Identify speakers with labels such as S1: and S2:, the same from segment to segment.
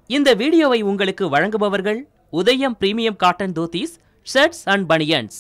S1: இந்த வீடியோவை உங்களுக்கு வழங்குபவர்கள் Udhayam premium cotton dhotis shirts and banians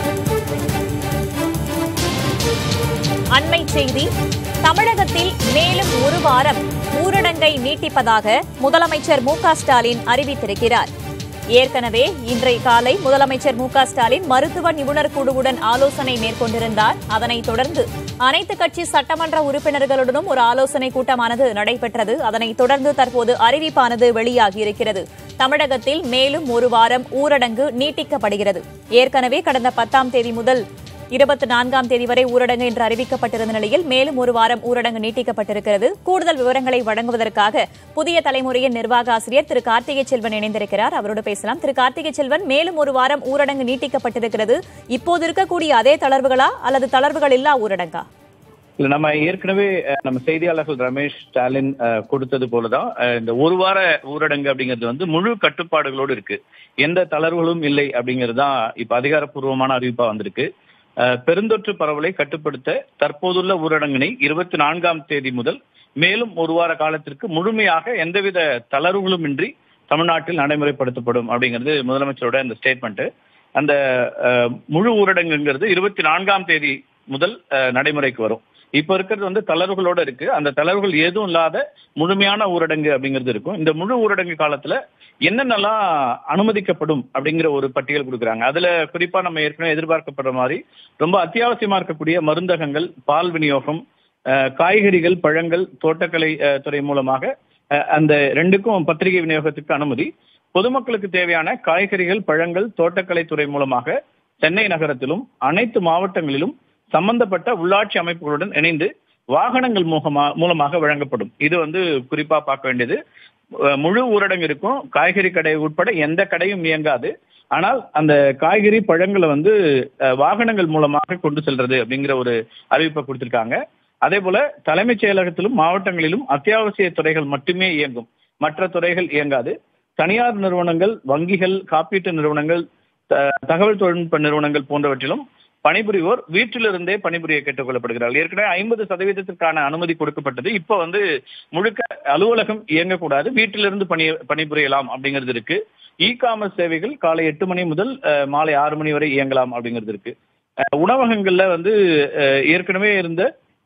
S2: அண்மை செய்தி தமிழகத்தில் மேலும் ஒரு வாரம் ஊரடங்கை நீட்டிப்பதாக முதலமைச்சர் மு க ஸ்டாலின் அறிவித்திருக்கிறார் ஏற்கனவே இன்றைய காலை முதலமைச்சர் மு க ஸ்டாலின் மருத்துவ நிபுணர் குழுவுடன் ஆலோசனை மேற்கொண்டிருந்தார் அதனைத் தொடர்ந்து அனைத்து கட்சி சட்டமன்ற உறுப்பினர்களுடனும் ஒரு ஆலோசனை கூட்டமானது நடைபெற்றது அதனைத் தொடர்ந்து தற்போது அறிவிப்பானது வெளியாகியிருக்கிறது தமிழகத்தில் மேலும் ஒரு வாரம் ஊரடங்கு நீட்டிக்கப்படுகிறது ஏற்கனவே கடந்த பத்தாம் தேதி முதல் இருபத்தி நான்காம் தேதி வரை ஊரடங்கு என்று அறிவிக்கப்பட்டிருந்த நிலையில் மேலும் ஒரு வாரம் ஊரடங்கு நீட்டிக்கப்பட்டிருக்கிறது கூடுதல் விவரங்களை வழங்குவதற்காக புதிய தலைமுறையின் நிர்வாக ஆசிரியர் திரு கார்த்திகை செல்வன் இணைந்திருக்கிறார் அவரோடு பேசலாம் திரு கார்த்திகை செல்வன் மேலும் ஒரு வாரம் ஊரடங்கு நீட்டிக்கப்பட்டிருக்கிறது இப்போது இருக்கக்கூடிய அதே தளர்வுகளா அல்லது தளர்வுகள் இல்லா ஊரடங்கா
S3: இல்ல நம்ம ஏற்கனவே அஹ், நம்ம செய்தியாளர்கள் ரமேஷ் ஸ்டாலின் அஹ், கொடுத்தது போலதான் அஹ், இந்த ஒரு வார ஊரடங்கு அப்படிங்கிறது வந்து முழு கட்டுப்பாடுகளோடு இருக்கு எந்த தளர்வுகளும் இல்லை அப்படிங்கிறது தான் இப்ப அதிகாரப்பூர்வமான அறிவிப்பா வந்திருக்கு அஹ், பெருந்தொற்று பரவலை கட்டுப்படுத்த தற்போதுள்ள ஊரடங்கினை இருபத்தி நான்காம் தேதி முதல் மேலும் ஒரு வார காலத்திற்கு முழுமையாக எந்தவித தளர்வுகளும் இன்றி தமிழ்நாட்டில் நடைமுறைப்படுத்தப்படும் அப்படிங்கிறது முதலமைச்சரோட அந்த ஸ்டேட்மெண்ட் அந்த அஹ், முழு ஊரடங்குங்கிறது இருபத்தி நான்காம் தேதி முதல் அஹ், நடைமுறைக்கு வரும் இப்ப இருக்கிறது வந்து தளர்வுகளோட இருக்கு அந்த தளர்வுகள் எதுவும் இல்லாத முழுமையான ஊரடங்கு அப்படிங்கிறது இருக்கும் இந்த முழு ஊரடங்கு காலத்துல என்னென்னலாம் அனுமதிக்கப்படும் அப்படிங்கிற ஒரு பட்டியல் கொடுக்குறாங்க அதுல குறிப்பா நம்ம ஏற்கனவே எதிர்பார்க்கப்படுற மாதிரி ரொம்ப அத்தியாவசியமா இருக்கக்கூடிய மருந்தகங்கள் பால் விநியோகம் அஹ், காய்கறிகள் பழங்கள் தோட்டக்கலை அஹ், துறை மூலமாக அஹ், அந்த ரெண்டுக்கும் பத்திரிகை விநியோகத்துக்கு அனுமதி பொதுமக்களுக்கு தேவையான காய்கறிகள் பழங்கள் தோட்டக்கலை துறை மூலமாக சென்னை நகரத்திலும் அனைத்து மாவட்டங்களிலும் சம்பந்தப்பட்ட உள்ளாட்சி அமைப்புகளுடன் இணைந்து வாகனங்கள் மூலமா மூலமாக வழங்கப்படும் இது வந்து குறிப்பா பார்க்க வேண்டியது அஹ் முழு ஊரடங்கு இருக்கும் காய்கறி கடை உட்பட எந்த கடையும் இயங்காது ஆனால் அந்த காய்கறி பழங்களை வந்து அஹ், வாகனங்கள் மூலமாக கொண்டு செல்றது அப்படிங்கிற ஒரு அறிவிப்பை கொடுத்திருக்காங்க அதே போல தலைமைச் செயலகத்திலும் மாவட்டங்களிலும் அத்தியாவசிய துறைகள் மட்டுமே இயங்கும் மற்ற துறைகள் இயங்காது தனியார் நிறுவனங்கள் வங்கிகள் காப்பீட்டு நிறுவனங்கள் த- தகவல் தொழில்நுட்ப நிறுவனங்கள் போன்றவற்றிலும் பணிபுரிவோர் வீட்டிலிருந்தே பணிபுரிய கேட்டுக்கொள்ளப்படுகிறார்கள் ஏற்கனவே ஐம்பது சதவீதத்திற்கான அனுமதி கொடுக்கப்பட்டது இப்போ வந்து முழுக்க அலுவலகம் இயங்கக்கூடாது வீட்டிலிருந்து பணி பணிபுரியலாம் அப்படிங்கிறது இருக்கு இ காமர்ஸ் சேவைகள் காலை எட்டு மணி முதல் அஹ், மாலை ஆறு மணி வரை இயங்கலாம் அப்படிங்கிறது இருக்கு அஹ், உணவகங்கள்ல வந்து அஹ், ஏற்கனவே இருந்த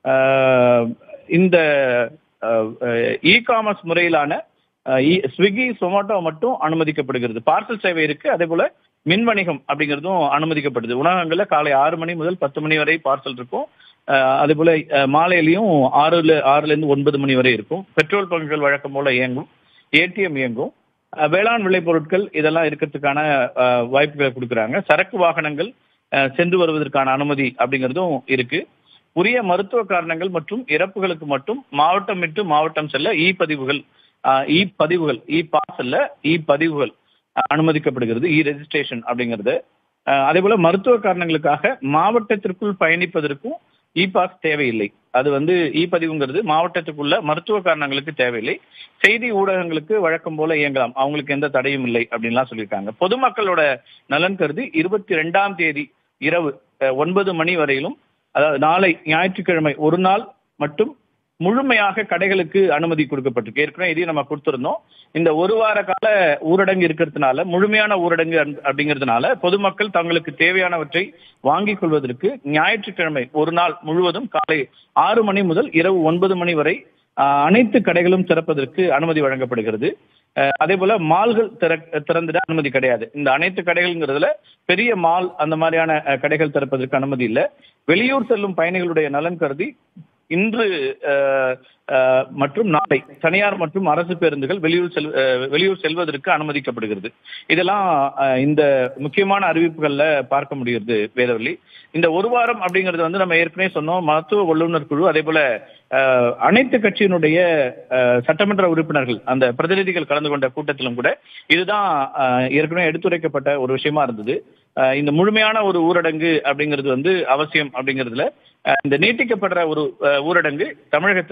S3: அஹ், இந்த இ காமர்ஸ் முறையிலான அஹ், இ- ஸ்விக்கி சொமாட்டோ மட்டும் அனுமதிக்கப்படுகிறது பார்சல் சேவை இருக்கு அதே போல மின் வணிகம் அப்படிங்கிறதும் அனுமதிக்கப்படுது உணவகங்கள்ல காலை ஆறு மணி முதல் பத்து மணி வரை பார்சல் இருக்கும் அஹ், அதே போல அஹ், மாலையிலயும் ஆறுல ஆறுல இருந்து ஒன்பது மணி வரை இருக்கும் பெட்ரோல் பங்குகள் வழக்கம் போல இயங்கும் ஏடிஎம் இயங்கும் அஹ், வேளாண் விளைபொருட்கள் இதெல்லாம் இருக்கிறதுக்கான அஹ், வாய்ப்புகளை கொடுக்குறாங்க சரக்கு வாகனங்கள் அஹ், சென்று வருவதற்கான அனுமதி அப்படிங்கிறதும் இருக்கு உரிய மருத்துவ காரணங்கள் மற்றும் இறப்புகளுக்கு மட்டும் மாவட்டம் விட்டு மாவட்டம் செல்ல இ பதிவுகள் அஹ், இ பதிவுகள் இ பாஸ் அல்ல இ பதிவுகள் அஹ், அனுமதிக்கப்படுகிறது இ ரெஜிஸ்ட்ரேஷன் அப்படிங்கிறது அஹ், அதே போல மருத்துவ காரணங்களுக்காக மாவட்டத்திற்குள் பயணிப்பதற்கும் இ பாஸ் தேவையில்லை அது வந்து இ பதிவுங்கிறது மாவட்டத்துக்குள்ள மருத்துவ காரணங்களுக்கு தேவையில்லை செய்தி ஊடகங்களுக்கு வழக்கம் போல இயங்கலாம் அவங்களுக்கு எந்த தடையும் இல்லை அப்படின்லாம் சொல்லியிருக்காங்க பொதுமக்களோட நலன் கருதி இருபத்தி ரெண்டாம் தேதி இரவு அஹ், ஒன்பது மணி வரையிலும் அதாவது நாளை ஞாயிற்றுக்கிழமை ஒரு நாள் மட்டும் முழுமையாக கடைகளுக்கு அனுமதி கொடுக்கப்பட்டிருக்கு ஏற்கனவே இதையும் நம்ம கொடுத்திருந்தோம் இந்த ஒரு வார கால ஊரடங்கு இருக்கிறதுனால முழுமையான ஊரடங்கு அன்- அப்படிங்கிறதுனால பொதுமக்கள் தங்களுக்கு தேவையானவற்றை வாங்கிக் கொள்வதற்கு ஞாயிற்றுக்கிழமை ஒரு நாள் முழுவதும் காலை ஆறு மணி முதல் இரவு ஒன்பது மணி வரை ஆஹ், அனைத்து கடைகளும் திறப்பதற்கு அனுமதி வழங்கப்படுகிறது அஹ், அதே போல மால்கள் திற- திறந்திட அனுமதி கிடையாது இந்த அனைத்து கடைகள்ங்கிறதுல பெரிய மால் அந்த மாதிரியான அஹ், கடைகள் திறப்பதற்கு அனுமதி இல்லை வெளியூர் செல்லும் பயணிகளுடைய நலன் கருதி இன்று அஹ், அஹ், மற்றும் நாளை தனியார் மற்றும் அரசு பேருந்துகள் வெளியூர் செல் அஹ், வெளியூர் செல்வதற்கு அனுமதிக்கப்படுகிறது இதெல்லாம் அஹ், இந்த முக்கியமான அறிவிப்புகள்ல பார்க்க முடிகிறது வேதவள்ளி இந்த ஒரு வாரம் அப்படிங்கிறது வந்து நம்ம ஏற்கனவே சொன்னோம் மருத்துவ வல்லுநர் குழு அதே போல அஹ், அனைத்து கட்சியினுடைய அஹ், சட்டமன்ற உறுப்பினர்கள் அந்த பிரதிநிதிகள் கலந்து கொண்ட கூட்டத்திலும் கூட இதுதான் அஹ், ஏற்கனவே எடுத்துரைக்கப்பட்ட ஒரு விஷயமா இருந்தது அஹ், இந்த முழுமையான ஒரு ஊரடங்கு அப்படிங்கிறது வந்து அவசியம் அப்படிங்கிறதுல அஹ், இந்த நீட்டிக்கப்படுற ஒரு அஹ், ஊரடங்கு தமிழகத்துல எந்த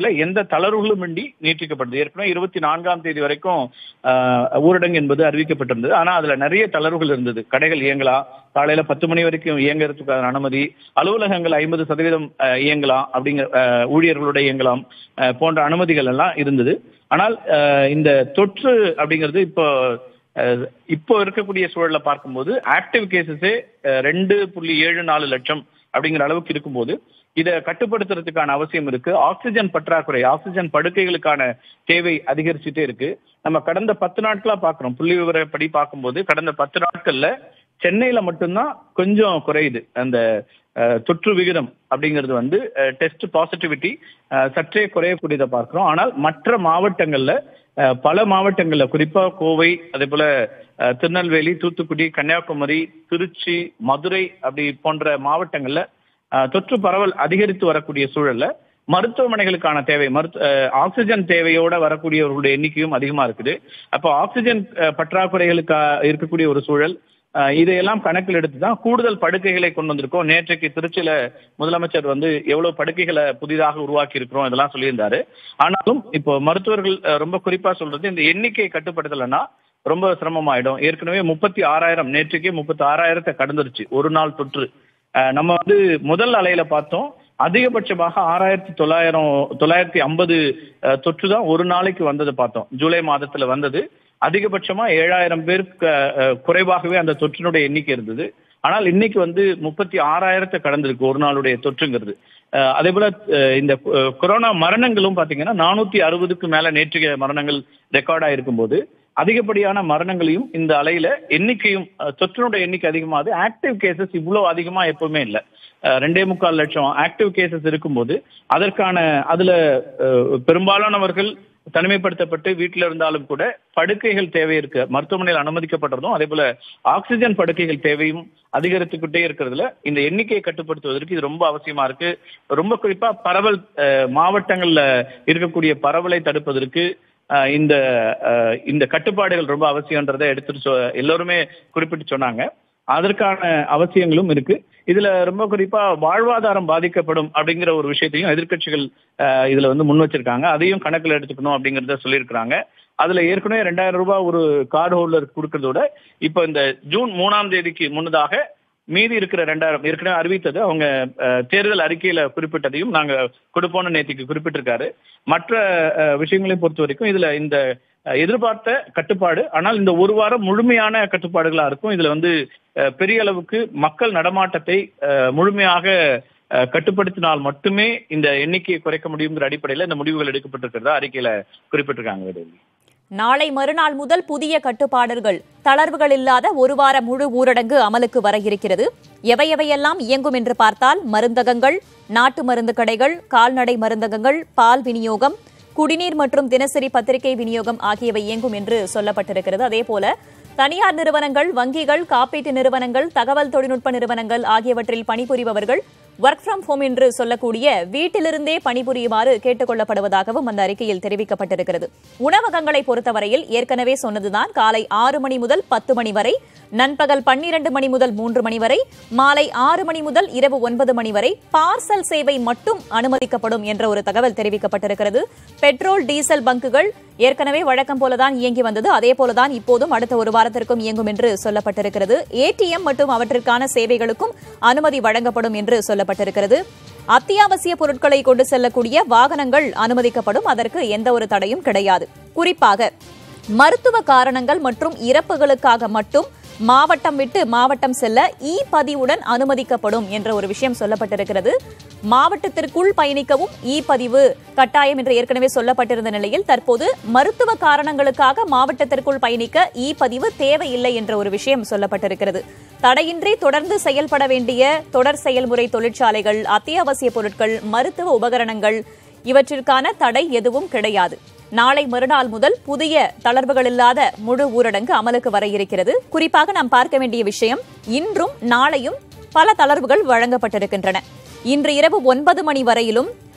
S3: தளர்வுகளும் இன்றி நீட்டிக்கப்படுது ஏற்கனவே இருபத்தி நான்காம் தேதி வரைக்கும் ஆஹ், ஊரடங்கு என்பது அறிவிக்கப்பட்டிருந்தது ஆனா அதுல நிறைய தளர்வுகள் இருந்தது கடைகள் இயங்கலாம் காலையில பத்து மணி வரைக்கும் இயங்குறதுக்கான அனுமதி அலுவலகங்கள் ஐம்பது சதவீதம் ஆஹ், இயங்கலாம் அப்படிங்கிற ஆஹ், ஊழியர்களோட இயங்கலாம் ஆஹ், போன்ற அனுமதிகள் எல்லாம் இருந்தது ஆனால் ஆஹ், இந்த தொற்று அப்படிங்கிறது இப்போ அஹ், இப்போ இருக்கக்கூடிய சூழலை பார்க்கும்போது ஆக்டிவ் கேசஸே ரெண்டு புள்ளி ஏழு நாலு லட்சம் அப்படிங்கிற அளவுக்கு இருக்கும்போது இதை கட்டுப்படுத்துறதுக்கான அவசியம் இருக்கு ஆக்சிஜன் பற்றாக்குறை ஆக்சிஜன் படுக்கைகளுக்கான தேவை அதிகரிச்சுட்டே இருக்கு நம்ம கடந்த பத்து நாட்களா பார்க்கிறோம் புள்ளி விவரப்படி பார்க்கும்போது கடந்த பத்து நாட்கள்ல சென்னையில மட்டும்தான் கொஞ்சம் குறையுது அந்த அஹ், தொற்று விகிதம் அப்படிங்கிறது வந்து டெஸ்ட் பாசிட்டிவிட்டி சற்றே குறையக்கூடியதை பார்க்கிறோம் ஆனால் மற்ற மாவட்டங்கள்ல அஹ், பல மாவட்டங்கள்ல குறிப்பா கோவை அதே போல அஹ், திருநெல்வேலி தூத்துக்குடி கன்னியாகுமரி திருச்சி மதுரை அப்படி போன்ற மாவட்டங்கள்ல அஹ், தொற்று பரவல் அதிகரித்து வரக்கூடிய சூழல்ல மருத்துவமனைகளுக்கான தேவை மருத்துவ அஹ், ஆக்சிஜன் தேவையோட வரக்கூடியவர்களுடைய எண்ணிக்கையும் அதிகமா இருக்குது அப்போ ஆக்சிஜன் அஹ், பற்றாக்குறைகளுக்கு இருக்கக்கூடிய ஒரு சூழல் அஹ், இதையெல்லாம் கணக்கில் எடுத்து தான் கூடுதல் படுக்கைகளை கொண்டு வந்திருக்கோம் நேற்றைக்கு திருச்சியில முதலமைச்சர் வந்து எவ்வளவு படுக்கைகளை புதிதாக உருவாக்கி இருக்கிறோம் இதெல்லாம் சொல்லியிருந்தாரு ஆனாலும் இப்போ மருத்துவர்கள் அஹ், ரொம்ப குறிப்பா சொல்றது இந்த எண்ணிக்கையை கட்டுப்படுத்தலைன்னா ரொம்ப சிரமமாயிடும் ஏற்கனவே முப்பத்தி ஆறாயிரம் நேற்றுக்கே முப்பத்தி ஆறாயிரத்தை கடந்துருச்சு ஒரு நாள் தொற்று அஹ், நம்ம வந்து முதல் அலையில பார்த்தோம் அதிகபட்சமாக ஆறாயிரத்தி தொள்ளாயிரம் தொள்ளாயிரத்தி ஐம்பது தொற்று தான் ஒரு நாளைக்கு வந்தது பார்த்தோம் ஜூலை மாதத்துல வந்தது அதிகபட்சமா ஏழாயிரம் பேருக்கு அஹ், குறைவாகவே அந்த தொற்றினுடைய எண்ணிக்கை இருந்தது ஆனால் இன்னைக்கு வந்து முப்பத்தி ஆறாயிரத்தை கடந்திருக்கு ஒரு நாளுடைய தொற்றுங்கிறது அஹ், அதே போல அஹ், இந்த அஹ், கொரோனா மரணங்களும் பாத்தீங்கன்னா நானூத்தி அறுபதுக்கு மேல நேற்றைய மரணங்கள் ரெக்கார்ட் ஆயிருக்கும் போது அதிகப்படியான மரணங்களையும் இந்த அலையில எண்ணிக்கையும் அஹ், தொற்றினுடைய எண்ணிக்கை அதிகமாகுது ஆக்டிவ் கேசஸ் இவ்வளவு அதிகமா எப்பவுமே இல்லை அஹ், ரெண்டே முக்கால் லட்சம் ஆக்டிவ் கேசஸ் இருக்கும்போது அதற்கான அதுல அஹ், பெரும்பாலானவர்கள் தனிமைப்படுத்தப்பட்டு வீட்டில் இருந்தாலும் கூட படுக்கைகள் தேவை இருக்கு மருத்துவமனையில் அனுமதிக்கப்பட்டதும் அதே போல ஆக்சிஜன் படுக்கைகள் தேவையும் அதிகரித்துக்கிட்டே இருக்கிறதுல இந்த எண்ணிக்கையை கட்டுப்படுத்துவதற்கு இது ரொம்ப அவசியமா இருக்கு ரொம்ப குறிப்பா பரவல் அஹ், மாவட்டங்கள்ல இருக்கக்கூடிய பரவலை தடுப்பதற்கு அஹ், இந்த அஹ், இந்த கட்டுப்பாடுகள் ரொம்ப அவசியம்ன்றதை எடுத்துட்டு சொ- எல்லோருமே குறிப்பிட்டு சொன்னாங்க அதற்கான அவசியங்களும் இருக்கு இதுல ரொம்ப குறிப்பா வாழ்வாதாரம் பாதிக்கப்படும் அப்படிங்கிற ஒரு விஷயத்தையும் எதிர்க்கட்சிகள் அஹ், இதுல வந்து முன் வச்சிருக்காங்க அதையும் கணக்கில் எடுத்துக்கணும் அப்படிங்கறத சொல்லியிருக்கிறாங்க அதுல ஏற்கனவே ரெண்டாயிரம் ரூபாய் ஒரு கார்டு ஹோல்டர் கொடுக்கறதோட இப்போ இந்த ஜூன் மூணாம் தேதிக்கு முன்னதாக மீதி இருக்கிற ரெண்டாயிரம் ஏற்கனவே அறிவித்தது அவங்க அஹ், தேர்தல் அறிக்கையில குறிப்பிட்டதையும் நாங்க கொடுப்போம்னு நேத்திக்கு குறிப்பிட்டிருக்காரு மற்ற அஹ், விஷயங்களை பொறுத்த வரைக்கும் இதுல இந்த அஹ், எதிர்பார்த்த கட்டுப்பாடு ஆனால் இந்த ஒரு வாரம் முழுமையான கட்டுப்பாடுகளா இருக்கும் இதுல வந்து அஹ், பெரிய அளவுக்கு மக்கள் நடமாட்டத்தை அஹ், முழுமையாக அஹ், கட்டுப்படுத்தினால் மட்டுமே இந்த எண்ணிக்கையை குறைக்க முடியுங்கிற அடிப்படையில இந்த முடிவுகள் எடுக்கப்பட்டிருக்கிறதா அறிக்கையில குறிப்பிட்டிருக்காங்க வேதவதி.
S2: நாளை மறுநாள் முதல் புதிய கட்டுப்பாடுகள் தளர்வுகள் இல்லாத ஒரு வார முழு ஊரடங்கு அமலுக்கு வர இருக்கிறது எவை எவையெல்லாம் இயங்கும் என்று பார்த்தால் மருந்தகங்கள் நாட்டு மருந்து கடைகள் கால்நடை மருந்தகங்கள் பால் விநியோகம் குடிநீர் மற்றும் தினசரி பத்திரிகை விநியோகம் ஆகியவை இயங்கும் என்று சொல்லப்பட்டிருக்கிறது அதேபோல தனியார் நிறுவனங்கள் வங்கிகள் காப்பீட்டு நிறுவனங்கள் தகவல் தொழில்நுட்ப நிறுவனங்கள் ஆகியவற்றில் பணிபுரிபவர்கள் ஒர்க் ஃப்ரம் ஹோம் என்று சொல்லக்கூடிய வீட்டிலிருந்தே பணிபுரியுமாறு கேட்டுக் கொள்ளப்படுவதாகவும் அந்த அறிக்கையில் தெரிவிக்கப்பட்டிருக்கிறது உணவகங்களை பொறுத்தவரையில் ஏற்கனவே சொன்னதுதான் காலை ஆறு மணி முதல் பத்து மணி வரை நண்பகல் பன்னிரண்டு மணி முதல் மூன்று மணி வரை மாலை ஆறு மணி முதல் இரவு ஒன்பது மணி வரை பார்சல் சேவை மட்டும் அனுமதிக்கப்படும் என்ற ஒரு தகவல் தெரிவிக்கப்பட்டிருக்கிறது பெட்ரோல் டீசல் பங்குகள் ஏற்கனவே வழக்கம் போலதான் இயங்கி வந்தது அதே போலதான் இப்போதும் அடுத்த ஒரு வாரத்திற்கும் இயங்கும் என்று சொல்லப்பட்டிருக்கிறது ஏடிஎம் மற்றும் அவற்றிற்கான சேவைகளுக்கும் அனுமதி வழங்கப்படும் என்று சொல்லப்பட்டிருக்கிறது அத்தியாவசிய பொருட்களை கொண்டு செல்லக்கூடிய வாகனங்கள் அனுமதிக்கப்படும் அதற்கு எந்த ஒரு தடையும் கிடையாது குறிப்பாக மருத்துவ காரணங்கள் மற்றும் இறப்புகளுக்காக மட்டும் மாவட்டம் விட்டு மாவட்டம் செல்ல இ பதிவுடன் அனுமதிக்கப்படும் என்ற ஒரு விஷயம் சொல்லப்பட்டிருக்கிறது மாவட்டத்திற்குள் பயணிக்கவும் இ பதிவு கட்டாயம் என்று ஏற்கனவே சொல்லப்பட்டிருந்த நிலையில் தற்போது மருத்துவ காரணங்களுக்காக மாவட்டத்திற்குள் பயணிக்க இ பதிவு தேவையில்லை என்ற ஒரு விஷயம் சொல்லப்பட்டிருக்கிறது தடையின்றி தொடர்ந்து செயல்பட வேண்டிய தொடர் செயல்முறை தொழிற்சாலைகள் அத்தியாவசிய பொருட்கள் மருத்துவ உபகரணங்கள் இவற்றிற்கான தடை எதுவும் கிடையாது நாளை மறுநாள் முதல் புதிய தளர்வுகள் இல்லாத முழு ஊரடங்கு அமலுக்கு வர இருக்கிறது குறிப்பாக நாம் பார்க்க வேண்டிய விஷயம் இன்றும் நாளையும் பல தளர்வுகள் வழங்கப்பட்டிருக்கின்றன இன்று இரவு ஒன்பது மணி வரையிலும்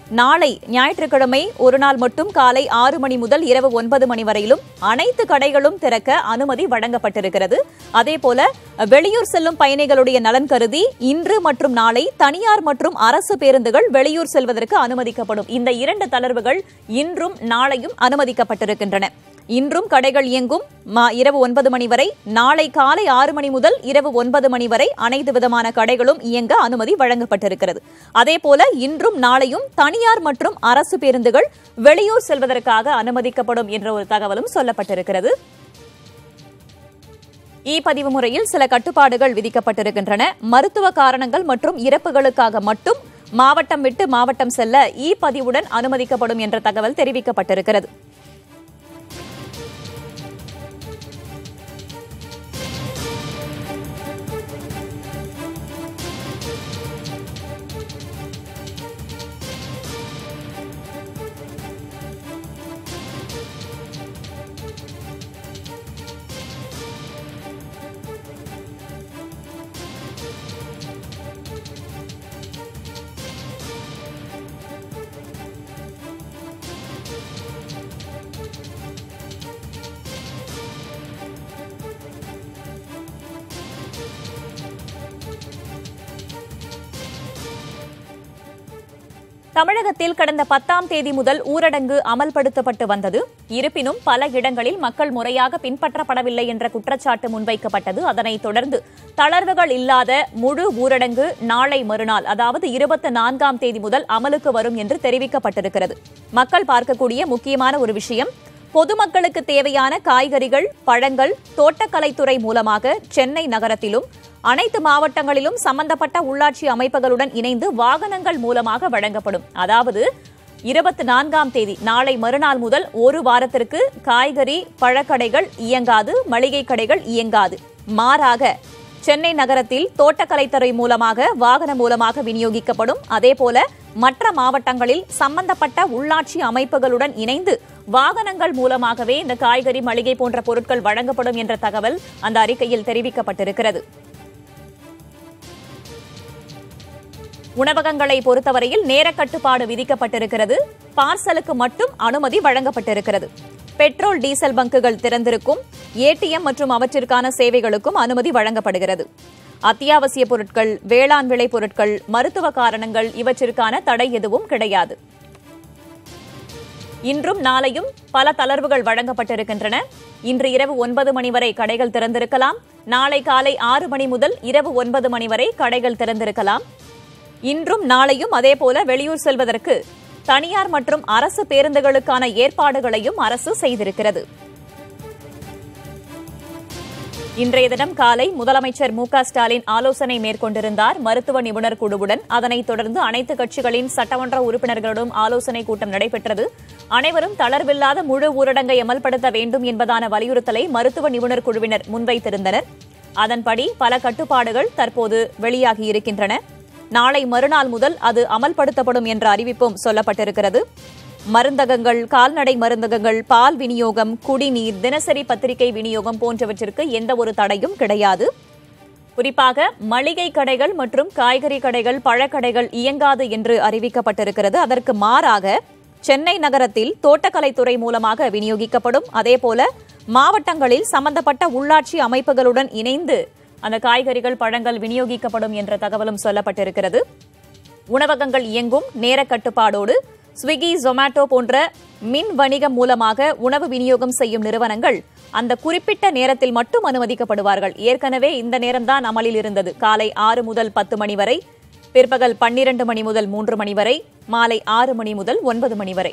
S2: நாளை ஞாயிற்றுக்கிழமை ஒரு நாள் மட்டும் காலை ஆறு மணி முதல் இரவு ஒன்பது மணி வரையிலும் அனைத்து கடைகளும் திறக்க அனுமதி வழங்கப்பட்டிருக்கிறது அதேபோல வெளியூர் செல்லும் பயணிகளுடைய நலன் கருதி இன்று மற்றும் நாளை தனியார் மற்றும் அரசு பேருந்துகள் வெளியூர் செல்வதற்கு அனுமதிக்கப்படும் இந்த இரண்டு தளர்வுகள் இன்றும் நாளையும் அனுமதிக்கப்பட்டிருக்கின்றன இன்றும் கடைகள் இயங்கும் மா- இரவு ஒன்பது மணி வரை நாளை காலை ஆறு மணி முதல் இரவு ஒன்பது மணி வரை அனைத்து விதமான கடைகளும் இயங்க அனுமதி வழங்கப்பட்டிருக்கிறது அதேபோல இன்றும் நாளையும் தனியார் மற்றும் அரசு பேருந்துகள் வெளியூர் செல்வதற்காக அனுமதிக்கப்படும் என்ற ஒரு தகவலும் சொல்லப்பட்டிருக்கிறது இ பதிவு முறையில் சில கட்டுப்பாடுகள் விதிக்கப்பட்டிருக்கின்றன மருத்துவ காரணங்கள் மற்றும் இறப்புகளுக்காக மட்டும் மாவட்டம் விட்டு மாவட்டம் செல்ல இ பதிவுடன் அனுமதிக்கப்படும் என்ற தகவல் தெரிவிக்கப்பட்டிருக்கிறது தமிழகத்தில் கடந்த பத்தாம் தேதி முதல் ஊரடங்கு அமல்படுத்தப்பட்டு வந்தது இருப்பினும் பல இடங்களில் மக்கள் முறையாக பின்பற்றப்படவில்லை என்ற குற்றச்சாட்டு முன்வைக்கப்பட்டது அதனைத் தொடர்ந்து தளர்வுகள் இல்லாத முழு ஊரடங்கு நாளை மறுநாள் அதாவது இருபத்தி நான்காம் தேதி முதல் அமலுக்கு வரும் என்று தெரிவிக்கப்பட்டிருக்கிறது மக்கள் பார்க்கக்கூடிய முக்கியமான ஒரு விஷயம் பொதுமக்களுக்கு தேவையான காய்கறிகள் பழங்கள் தோட்டக்கலைத்துறை மூலமாக சென்னை நகரத்திலும் அனைத்து மாவட்டங்களிலும் சம்பந்தப்பட்ட உள்ளாட்சி அமைப்புகளுடன் இணைந்து வாகனங்கள் மூலமாக வழங்கப்படும் அதாவது இருபத்தி நான்காம் தேதி நாளை மறுநாள் முதல் ஒரு வாரத்திற்கு காய்கறி பழக்கடைகள் இயங்காது மளிகை கடைகள் இயங்காது மாறாக சென்னை நகரத்தில் தோட்டக்கலைத்துறை மூலமாக வாகனம் மூலமாக விநியோகிக்கப்படும் அதேபோல மற்ற மாவட்டங்களில் சம்பந்தப்பட்ட உள்ளாட்சி அமைப்புகளுடன் இணைந்து வாகனங்கள் மூலமாகவே இந்த காய்கறி மளிகை போன்ற பொருட்கள் வழங்கப்படும் என்ற தகவல் அந்த அறிக்கையில் தெரிவிக்கப்பட்டிருக்கிறது உணவகங்களை பொறுத்தவரையில் நேர கட்டுப்பாடு விதிக்கப்பட்டிருக்கிறது பார்சலுக்கு மட்டும் அனுமதி வழங்கப்பட்டிருக்கிறது பெட்ரோல் டீசல் பங்குகள் திறந்திருக்கும் ஏடிஎம் மற்றும் அவற்றிற்கான சேவைகளுக்கும் அனுமதி வழங்கப்படுகிறது அத்தியாவசிய பொருட்கள் வேளாண் விளை பொருட்கள் மருத்துவ காரணங்கள் இவற்றிற்கான தடை எதுவும் கிடையாது இன்றும் நாளையும் பல தளர்வுகள் வழங்கப்பட்டிருக்கின்றன இன்று இரவு ஒன்பது மணி வரை கடைகள் திறந்திருக்கலாம் நாளை காலை ஆறு மணி முதல் இரவு ஒன்பது மணி வரை கடைகள் திறந்திருக்கலாம் இன்றும் நாளையும் அதேபோல வெளியூர் செல்வதற்கு தனியார் மற்றும் அரசு பேருந்துகளுக்கான ஏற்பாடுகளையும் அரசு செய்திருக்கிறது இன்றைய தினம் காலை முதலமைச்சர் மு க ஸ்டாலின் ஆலோசனை மேற்கொண்டிருந்தார் மருத்துவ நிபுணர் குழுவுடன் அதனைத் தொடர்ந்து அனைத்து கட்சிகளின் சட்டமன்ற உறுப்பினர்களுடன் ஆலோசனை கூட்டம் நடைபெற்றது அனைவரும் தளர்வில்லாத முழு ஊரடங்கை அமல்படுத்த வேண்டும் என்பதான வலியுறுத்தலை மருத்துவ நிபுணர் குழுவினர் முன்வைத்திருந்தனர் அதன்படி பல கட்டுப்பாடுகள் தற்போது வெளியாகியிருக்கின்றன நாளை மறுநாள் முதல் அது அமல்படுத்தப்படும் என்ற அறிவிப்பும் சொல்லப்பட்டிருக்கிறது மருந்தகங்கள் கால்நடை மருந்தகங்கள் பால் விநியோகம் குடிநீர் தினசரி பத்திரிகை விநியோகம் போன்றவற்றிற்கு எந்த ஒரு தடையும் கிடையாது குறிப்பாக மளிகை கடைகள் மற்றும் காய்கறி கடைகள் பழக்கடைகள் இயங்காது என்று அறிவிக்கப்பட்டிருக்கிறது அதற்கு மாறாக சென்னை நகரத்தில் தோட்டக்கலைத்துறை மூலமாக விநியோகிக்கப்படும் அதேபோல மாவட்டங்களில் சம்பந்தப்பட்ட உள்ளாட்சி அமைப்புகளுடன் இணைந்து அந்த காய்கறிகள் பழங்கள் விநியோகிக்கப்படும் என்ற தகவலும் சொல்லப்பட்டிருக்கிறது உணவகங்கள் இயங்கும் நேர கட்டுப்பாடோடு ஸ்விக்கி ஜொமேட்டோ போன்ற மின் வணிகம் மூலமாக உணவு விநியோகம் செய்யும் நிறுவனங்கள் அந்த குறிப்பிட்ட நேரத்தில் மட்டும் அனுமதிக்கப்படுவார்கள் ஏற்கனவே இந்த நேரம்தான் அமலில் இருந்தது காலை ஆறு முதல் பத்து மணி வரை பிற்பகல் பன்னிரண்டு மணி முதல் மூன்று மணி வரை மாலை ஆறு மணி முதல் ஒன்பது மணி வரை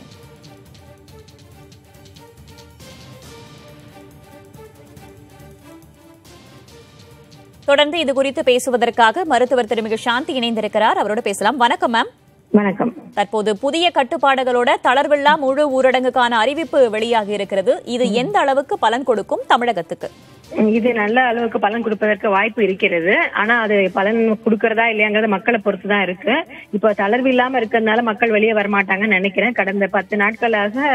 S2: தொடர்ந்து இது குறித்து பேசுவதற்காக மருத்துவர் திருமிகு சாந்தி இணைந்திருக்கிறார் அவரோடு பேசலாம் வணக்கம் மேம்
S4: வணக்கம்
S2: தற்போது புதிய கட்டுப்பாடுகளோட தளர்வில்லா முழு ஊரடங்குக்கான அறிவிப்பு வெளியாகி இருக்கிறது இது எந்த அளவுக்கு பலன் கொடுக்கும் தமிழகத்துக்கு
S4: இது நல்ல அளவுக்கு பலன் கொடுப்பதற்கு வாய்ப்பு இருக்கிறது ஆனா அது பலன் கொடுக்கறதா இல்லையாங்கிறது மக்களை பொறுத்து தான் இருக்கு இப்போ தளர்வு இல்லாம இருக்கிறதுனால மக்கள் வெளியே வரமாட்டாங்கன்னு நினைக்கிறேன் கடந்த பத்து நாட்களாக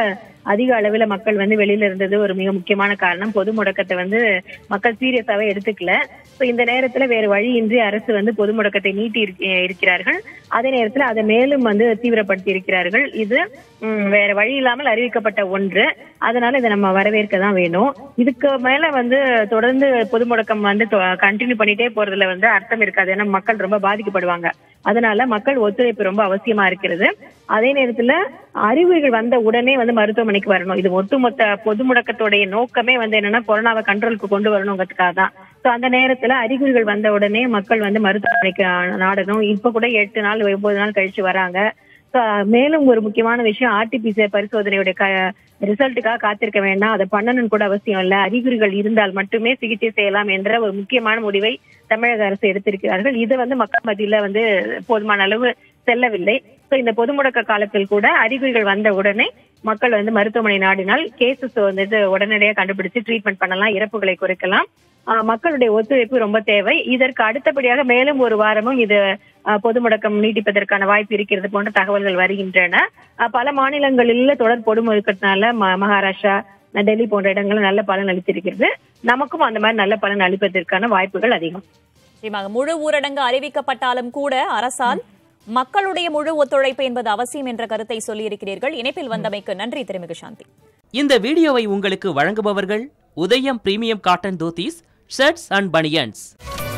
S4: அதிக அளவுல மக்கள் வந்து வெளியில இருந்தது ஒரு மிக முக்கியமான காரணம் பொது முடக்கத்தை வந்து மக்கள் சீரியஸாவே எடுத்துக்கல So, இந்த நேரத்துல வேற வழியின்றி அரசு வந்து பொது முடக்கத்தை நீட்டி இருக்க- இருக்கிறார்கள் அதே நேரத்துல அதை மேலும் வந்து தீவிரப்படுத்தி இருக்கிறார்கள் இது ம், வேற வழி இல்லாமல் அறிவிக்கப்பட்ட ஒன்று அதனால இதை நம்ம வரவேற்க தான் வேணும் இதுக்கு மேல வந்து தொடர்ந்து பொது முடக்கம் வந்து கண்டினியூ பண்ணிட்டே போறதுல வந்து அர்த்தம் இருக்காது ஏன்னா மக்கள் ரொம்ப பாதிக்கப்படுவாங்க அதனால மக்கள் ஒத்துழைப்பு ரொம்ப அவசியமா இருக்கிறது அதே நேரத்துல அறிகுறிகள் வந்த உடனே வந்து மருத்துவமனைக்கு வரணும் இது ஒட்டுமொத்த பொது முடக்கத்துடைய நோக்கமே வந்து என்னன்னா கொரோனாவை கண்ட்ரோலுக்கு கொண்டு வரணுங்கிறதுக்காக தான் சோ அந்த நேரத்துல அறிகுறிகள் வந்த உடனே மக்கள் வந்து மருத்துவமனைக்கு நாடணும் இப்ப கூட எட்டு நாள் ஒன்பது நாள் கழிச்சு வராங்க So, மேலும் ஒரு முக்கியமான விஷயம் ஆர்டிபிசிஆர் பரிசோதனையுடைய க ரிசல்ட்டுக்காக காத்திருக்க வேண்டாம் அதை பண்ணணும்னு கூட அவசியம் இல்ல அறிகுறிகள் இருந்தால் மட்டுமே சிகிச்சை செய்யலாம் என்ற ஒரு முக்கியமான முடிவை தமிழக அரசு எடுத்திருக்கிறார்கள் இது வந்து மக்கள் மத்தியில வந்து போதுமான அளவு செல்லவில்லை சோ இந்த பொது முடக்க காலத்தில் கூட அறிகுறிகள் வந்த உடனே மக்கள் வந்து மருத்துவமனை நாடினால் கேசஸ் வந்துட்டு உடனடியாக கண்டுபிடிச்சு ட்ரீட்மெண்ட் பண்ணலாம் இறப்புகளை குறைக்கலாம் ஆஹ் மக்களுடைய ஒத்துழைப்பு ரொம்ப தேவை இதற்கு அடுத்தபடியாக மேலும் ஒரு வாரமும் இது ஆஹ் பொது முடக்கம் நீட்டிப்பதற்கான வாய்ப்பு இருக்கிறது போன்ற தகவல்கள் வருகின்றன ஆஹ் பல மாநிலங்களில் தொடர் பொது முடக்கத்தினால ம- மகாராஷ்டிரா டெல்லி போன்ற இடங்களும் நல்ல பலன் அளித்திருக்கிறது நமக்கும் அந்த மாதிரி நல்ல பலன் அளிப்பதற்கான வாய்ப்புகள் அதிகம்
S2: நிச்சயமாக முழு ஊரடங்கு அறிவிக்கப்பட்டாலும் கூட அரசால் மக்களுடைய முழு ஒத்துழைப்பு என்பது அவசியம் என்ற கருத்தை சொல்லியிருக்கிறீர்கள் இணைப்பில் வந்தமைக்கு நன்றி திருமிகு சாந்தி
S1: இந்த வீடியோவை உங்களுக்கு வழங்குபவர்கள் Udhayam premium cotton dhotis shirts and banians